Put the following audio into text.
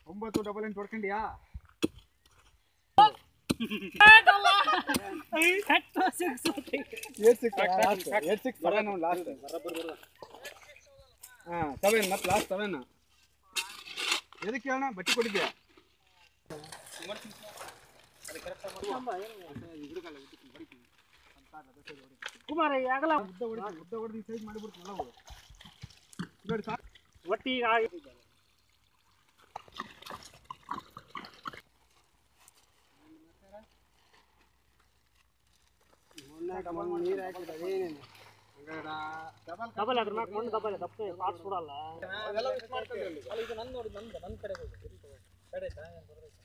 ಒಂಬತ್ತು ಡಬಲ್ ಎಂಟು ಹೊಡ್ಕೊಂಡಿಯಾ eight six eight six seven last ಹಾಂ ಸೆವೆನ್ ಮತ್ತೆ ಲಾಸ್ಟ್ ಸೆವೆನ್ ಎದಕ್ಕೆ ಹೇಳೋಣ ಬಟ್ಟೆ ಕೊಟ್ಟಿದ್ಯಾ ಕುಮಾರ ಆಗಲ್ಲ ಉದ್ದ ಹೊಡಿತು ಉದ್ದ ಹೊಡೆದು ಈ ಸೈಡ್ ಮಾಡಿಬಿಡ್ತು ನಾವು ನೋಡಿ ಸಾಕು ಒಟ್ಟಿಗೆ ಡಬಲ್ ಅದ್ರ ಮ್ಯಾಗ ಮಣ್ಣು ಡಬಲ್ ದಪ್ಪ ಪಾರ್ಟ್ಸ್ ಕೊಡಲ್ಲ ಅದೆಲ್ಲ ಮಿಕ್ಸ್ ಮಾಡ್ಕೊಂಡ್ರಿ ಅಲ್ಲ ಇದು ನಂದು ನೋಡಿ ನಂದು ನನ್ನ ಕಡೆ ಹೋಗಿ ಕಡೆ ಚೆನ್ನಾಗಿ ಬರೋದು